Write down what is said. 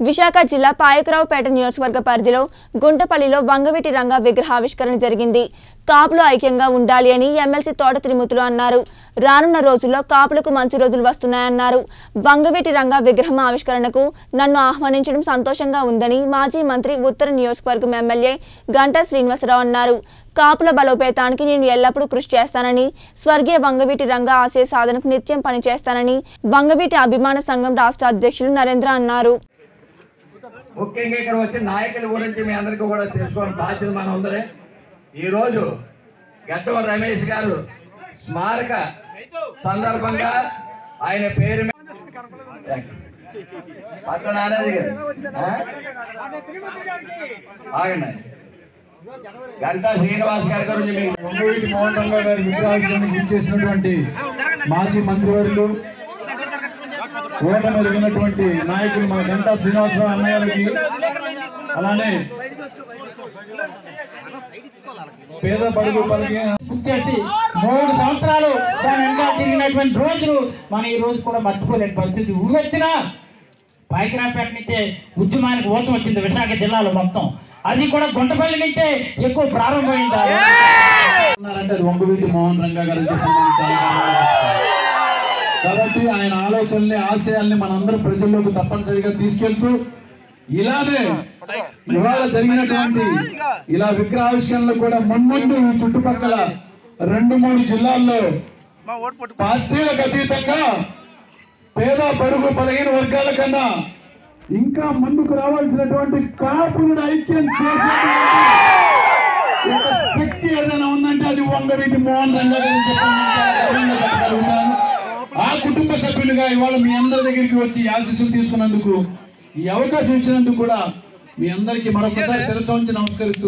విశాఖ జిల్లా పాయకరావుపేట నియోజకవర్గ పరిధిలో గుంటపల్లిలో వంగవీటి రంగ విగ్రహావిష్కరణ జరిగింది కాపులు ఐక్యంగా ఉండాలి అని ఎమ్మెల్సీ తోట త్రిమూర్తులు అన్నారు రానున్న రోజుల్లో కాపులకు మంచి రోజులు వస్తున్నాయన్నారు వంగవీటి రంగ విగ్రహం ఆవిష్కరణకు నన్ను ఆహ్వానించడం సంతోషంగా ఉందని మాజీ మంత్రి ఉత్తర నియోజకవర్గం ఎమ్మెల్యే గంటా శ్రీనివాసరావు అన్నారు కాపుల బలోపేతానికి నేను ఎల్లప్పుడూ కృషి చేస్తానని స్వర్గీయ వంగవీటి రంగ ఆశయ సాధనకు నిత్యం పనిచేస్తానని వంగవీటి అభిమాన సంఘం రాష్ట్ర అధ్యక్షులు నరేంద్ర అన్నారు ముఖ్యంగా ఇక్కడ వచ్చిన నాయకుల గురించి మీ అందరికీ కూడా తెలుసుకోవాలని బాధ్యత మన ఉందరే ఈరోజు గడ్డం రమేష్ గారు స్మారక సందర్భంగా ఆయన పేరు మీద- పక్కన ఆనేది గారు ఆ? ఆగండి గంటా శ్రీనివాస్ గారి గురించి మీకు వంగవీటి మోహన్ రంగా గారి విగ్రహావిష్కరణకు ఇచ్చేసినటువంటి మాజీ మంత్రివర్యులు ఓటమి ఎరిగినటువంటి నాయకులు మన గంటా శ్రీనివాసరావు అన్నయ్యలకి అలానే పేద పరుగు పలికి చేసి మూడు సంవత్సరాలు దాని వెనక తిరిగినటువంటి రోజులు మనం ఈ రోజు కూడా మర్చిపోలేని పరిస్థితి ఉవ్వెత్తిన పాయకరాపేట నుంచే ఉద్యమానికి ఊతం వచ్చింది విశాఖ జిల్లాలో మొత్తం అది కూడా గుంటపల్లి నుంచే ఎక్కువ ప్రారంభమైంది ఆ రోజు. ఉన్నారంటే అది వంగవీటి మోహన్ రంగా గారు అని చెప్పి మనం చాలా గర్వంగా చెప్పుకోవాలి. కాబట్టి ఆయన ఆలోచనల్ని ఆశయాల్ని మనందరం ప్రజల్లోకి తప్పనిసరిగా తీసుకెళ్తూ ఇలానే ఇవాళ జరిగినటువంటి ఇలా విగ్రహావిష్కరణలు కూడా మున్ముందు ఈ చుట్టుపక్కల రెండు మూడు జిల్లాల్లో పార్టీలకు అతీతంగా పేద పరుగు బలహీన వర్గాల కన్నా ఇంకా ముందుకు రావాల్సినటువంటి కాపులను ఐక్యం చేసేటువంటి ఒక శక్తి ఏదైనా ఉందంటే అది వంగవీటి మోహన్ రంగా గారు అని చెప్పి నేను చాలా గర్వంగా చెప్పగలుగుతాను ఆ కుటుంబ సభ్యులుగా ఇవాళ మీ అందరి దగ్గరికి వచ్చి ఈ ఆశీస్సులు తీసుకున్నందుకు ఈ అవకాశం ఇచ్చినందుకు కూడా మీ అందరికీ మరొకసారి శిరస్సు ఉంచి నమస్కరిస్తూ